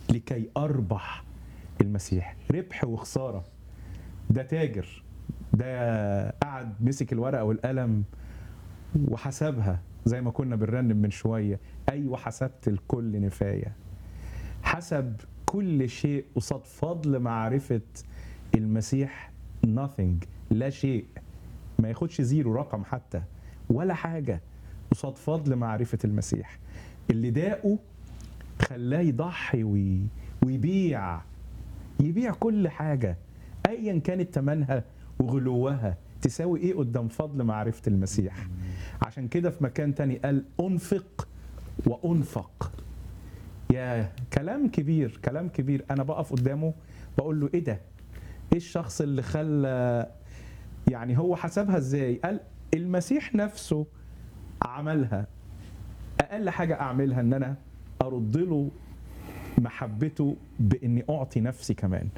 لكي اربح المسيح ربح وخساره ده تاجر ده قعد مسك الورقه والقلم وحسبها زي ما كنا بنرنم من شويه ايوه حسبت الكل نفايه حسب كل شيء قصاد فضل معرفه المسيح nothing لا شيء ما ياخدش زيرو رقم حتى ولا حاجه قصاد فضل معرفه المسيح اللي داقه خلاه يضحي وي... ويبيع يبيع كل حاجه ايا كانت ثمنها وغلوها تساوي ايه قدام فضل معرفه المسيح عشان كده في مكان تاني قال انفق وانفق يا كلام كبير كلام كبير انا بقف قدامه بقول له ايه ده ايه الشخص اللي خلى يعني هو حسبها ازاي قال المسيح نفسه عملها اقل حاجه اعملها ان انا ارد له محبته باني اعطي نفسي كمان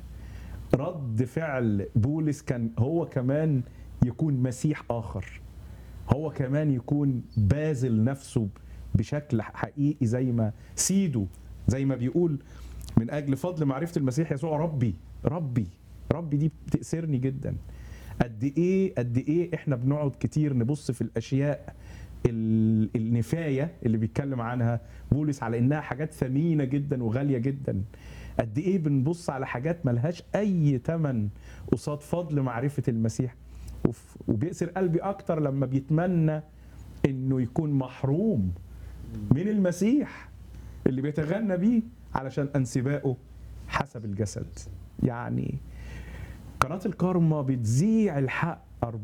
رد فعل بولس كان هو كمان يكون مسيح اخر هو كمان يكون باذل نفسه بشكل حقيقي زي ما سيده زي ما بيقول من اجل فضل معرفه المسيح يسوع ربي ربي ربي دي بتأسرني جدا قد ايه قد ايه احنا بنقعد كتير نبص في الاشياء ال- النفايه اللي بيتكلم عنها بولس على انها حاجات ثمينه جدا وغاليه جدا قد ايه بنبص على حاجات ملهاش اي ثمن قصاد فضل معرفه المسيح وف- وبيأسر قلبي اكتر لما بيتمنى انه يكون محروم من المسيح اللي بيتغنى بيه علشان انسبائه حسب الجسد يعني قناة الكارما بتذيع الحق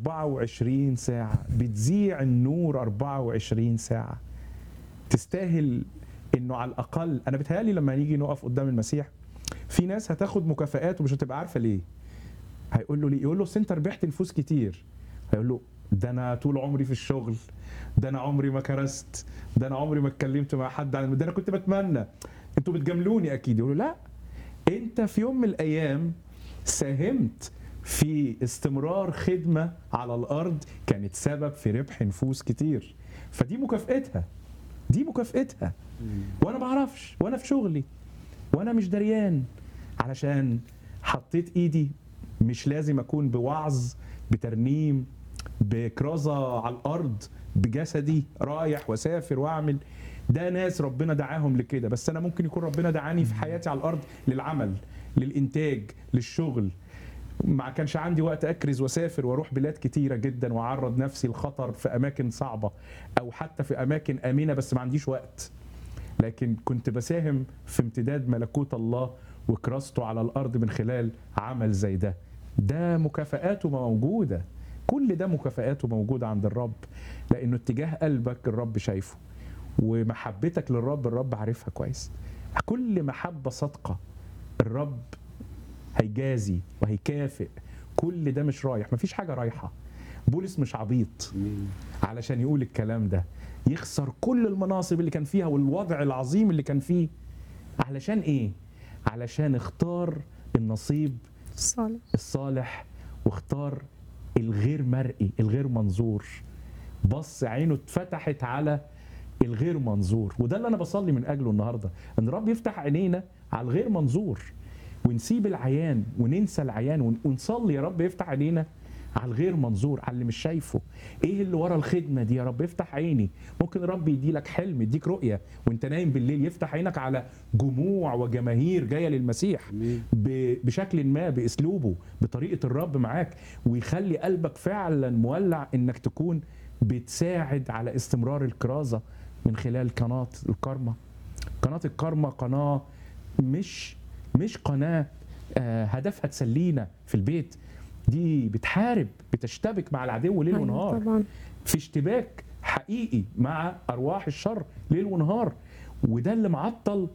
24 ساعة بتذيع النور 24 ساعة تستاهل انه على الاقل انا بتهيالي لما نيجي نقف قدام المسيح في ناس هتاخد مكافآت ومش هتبقى عارفه ليه هيقول له ليه يقول له "أصل انت ربحت نفوس كتير هيقول له ده انا طول عمري في الشغل ده انا عمري ما كرست ده انا عمري ما اتكلمت مع حد عن ده انا كنت بتمنى انتوا بتجاملوني اكيد يقول له لا انت في يوم من الايام ساهمت في استمرار خدمه على الارض كانت سبب في ربح نفوس كتير فدي مكافئتها دي مكافئتها وانا ما اعرفش وانا في شغلي وانا مش دريان علشان حطيت ايدي مش لازم اكون بوعظ بترنيم بكرازه على الارض بجسدي رايح واسافر واعمل ده ناس ربنا دعاهم لكده بس انا ممكن يكون ربنا دعاني في حياتي على الارض للعمل للانتاج للشغل ما كانش عندي وقت اكرز واسافر واروح بلاد كتيره جدا واعرض نفسي لخطر في اماكن صعبه او حتى في اماكن امنه بس ما عنديش وقت لكن كنت بساهم في امتداد ملكوت الله وكراسته على الارض من خلال عمل زي ده ده مكافآته موجوده كل ده مكافآته موجوده عند الرب لانه اتجاه قلبك الرب شايفه ومحبتك للرب الرب عارفها كويس كل محبه صادقه الرب هيجازي وهيكافئ كل ده مش رايح مفيش حاجه رايحه بولس مش عبيط علشان يقول الكلام ده يخسر كل المناصب اللي كان فيها والوضع العظيم اللي كان فيه علشان ايه علشان اختار النصيب صالح الصالح واختار الغير مرئي الغير منظور بص عينه اتفتحت على الغير منظور وده اللي انا بصلي من اجله النهارده ان الرب يفتح عينينا على الغير منظور ونسيب العيان وننسى العيان ون- ونصلي يا رب يفتح عينينا على الغير منظور على اللي مش شايفه ايه اللي ورا الخدمه دي يا رب افتح عيني ممكن الرب يدي لك حلم يديك رؤيه وانت نايم بالليل يفتح عينك على جموع وجماهير جايه للمسيح ب- بشكل ما باسلوبه بطريقه الرب معاك ويخلي قلبك فعلا مولع انك تكون بتساعد على استمرار الكرازه من خلال قناه الكارما قناه الكارما قناه مش مش قناه آه، هدفها تسلينا في البيت دي بتحارب بتشتبك مع العدو ليل أيوة ونهار طبعا في اشتباك حقيقي مع ارواح الشر ليل ونهار وده اللي معطل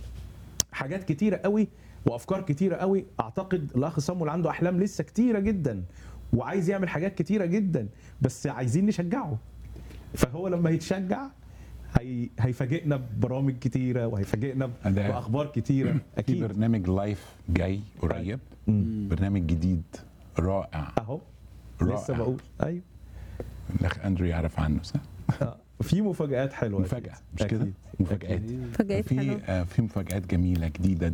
حاجات كتيره قوي وافكار كتيره قوي اعتقد الاخ صامول عنده احلام لسه كتيره جدا وعايز يعمل حاجات كتيره جدا بس عايزين نشجعه فهو لما يتشجع هي... هيفاجئنا ببرامج كتيره وهيفاجئنا ده- باخبار كتيره في اكيد برنامج لايف جاي قريب مم. برنامج جديد رائع اهو رائع لسه بقول ايوه الاخ اندرو يعرف عنه صح؟ آه. في مفاجآت حلوه أكيد. مفاجأة مش كده؟ أكيد. مفاجآت أكيد. فجأة في حلوة آه، في مفاجآت جميلة جديدة